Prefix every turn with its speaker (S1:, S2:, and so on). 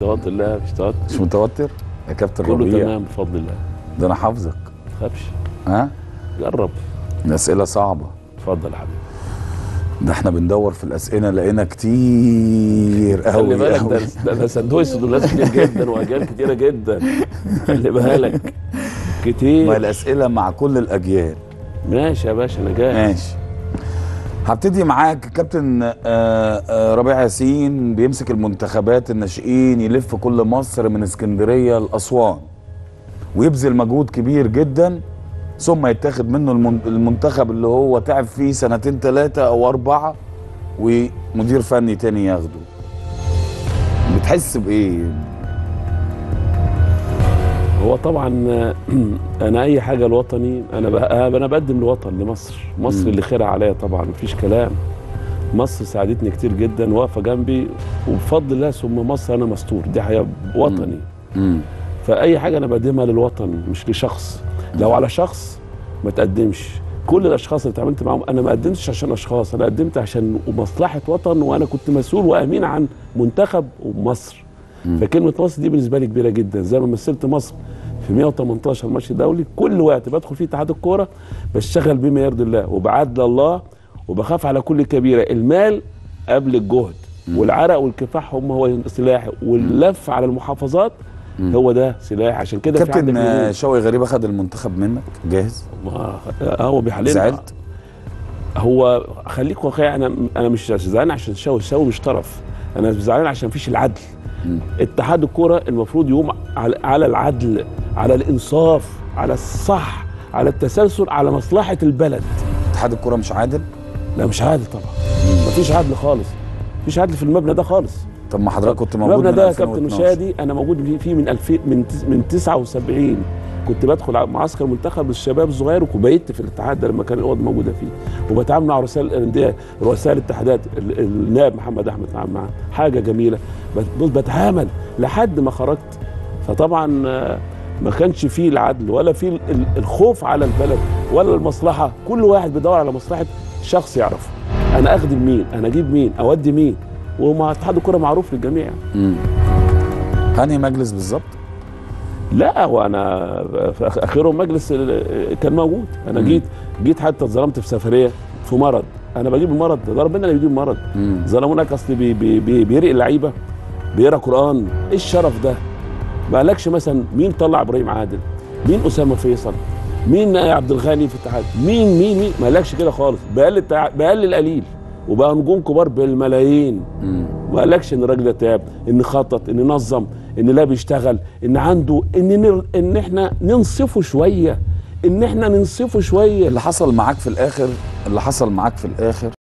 S1: توتر لا مش توتر
S2: مش متوتر يا كابتن
S1: كله
S2: ربيع
S1: تمام بفضل الله
S2: ده انا حافظك
S1: ما تخافش
S2: ها
S1: جرب
S2: الاسئله صعبه
S1: اتفضل يا حبيبي
S2: ده احنا بندور في الاسئله لقينا كتير
S1: خلي
S2: قوي
S1: بالك
S2: قوي
S1: ده ده, ده سندوتش دول ناس كتير جدا واجيال كتيره جدا خلي بالك
S2: ما
S1: كتير
S2: الاسئله مع كل الاجيال
S1: ماشي يا باشا انا جاهز
S2: ماشي هبتدي معاك كابتن آه، آه، ربيع ياسين بيمسك المنتخبات الناشئين يلف كل مصر من اسكندريه لاسوان ويبذل مجهود كبير جدا ثم يتاخد منه المن- المنتخب اللي هو تعب فيه سنتين ثلاثه او اربعه ومدير فني تاني ياخده بتحس بايه
S1: هو طبعا آه، انا اي حاجه الوطني انا بقى انا بقدم الوطن لمصر مصر
S2: مم.
S1: اللي خيرها عليا طبعا مفيش كلام مصر ساعدتني كتير جدا واقفه جنبي وبفضل الله ثم مصر انا مستور دي حياه وطني
S2: امم
S1: فاي حاجه انا بقدمها للوطن مش لشخص لو على شخص ما تقدمش كل الاشخاص اللي اتعاملت معاهم انا ما قدمتش عشان اشخاص انا قدمت عشان مصلحه وطن وانا كنت مسؤول وامين عن منتخب ومصر
S2: مم.
S1: فكلمه مصر دي بالنسبه لي كبيره جدا زي ما مثلت مصر في 118 ماتش دولي كل وقت بدخل فيه اتحاد الكوره بشتغل بما يرضي الله وبعدل الله وبخاف على كل كبيره المال قبل الجهد والعرق والكفاح هم هو سلاحي واللف على المحافظات
S2: مم.
S1: هو ده سلاح عشان كده في
S2: كابتن
S1: عندك
S2: آه،
S1: نموذج.
S2: شوقي غريب اخد المنتخب منك جاهز
S1: ما هو بيحللنا
S2: زعلت
S1: هو خليك واقعي انا انا مش زعلان عشان شاوي شاوي مش طرف انا زعلان عشان مفيش العدل
S2: مم.
S1: اتحاد الكوره المفروض يقوم على, على العدل على الانصاف على الصح على التسلسل على مصلحه البلد
S2: اتحاد الكوره مش عادل
S1: لا مش عادل طبعا مفيش عدل خالص مفيش عدل في المبنى ده خالص
S2: طب ما حضرتك كنت موجود
S1: المبنى
S2: من
S1: ده يا كابتن
S2: 2012.
S1: مشادي انا موجود فيه- فيه من 2000 من تس- من 79 كنت بدخل على معسكر منتخب الشباب الصغير وبيت في الاتحاد ده لما كان الاوض موجوده فيه وبتعامل مع رؤساء الانديه رؤساء الاتحادات ال- النائب محمد احمد تعامل معاه حاجه جميله بت- بص بتعامل لحد ما خرجت فطبعا آه، ما كانش فيه العدل ولا فيه ال- ال- الخوف على البلد ولا المصلحه كل واحد بيدور على مصلحه شخص يعرفه انا اخدم مين انا اجيب مين اودي مين ومع اتحاد الكره معروف للجميع
S2: مم. هاني مجلس بالظبط
S1: لا وانا في آخ- اخرهم مجلس ال- كان موجود انا
S2: مم.
S1: جيت جيت حتى اتظلمت في سفريه في مرض انا بجيب المرض ده ربنا اللي بيجيب المرض
S2: مم.
S1: ظلمونك اصل بي بي بي بيرقي اللعيبه بيقرا قران ايه الشرف ده ما قالكش مثلا مين طلع ابراهيم عادل مين اسامه فيصل مين عبد الغني في الاتحاد مين مين مين ما قالكش كده خالص بقلل تع- بقلل قليل وبقى نجوم كبار بالملايين
S2: مم.
S1: ما قالكش ان الراجل ده تعب ان خطط ان نظم ان لا بيشتغل ان عنده ان نر... ان احنا ننصفه شويه ان احنا ننصفه شويه
S2: اللي حصل معاك في الاخر اللي حصل معاك في الاخر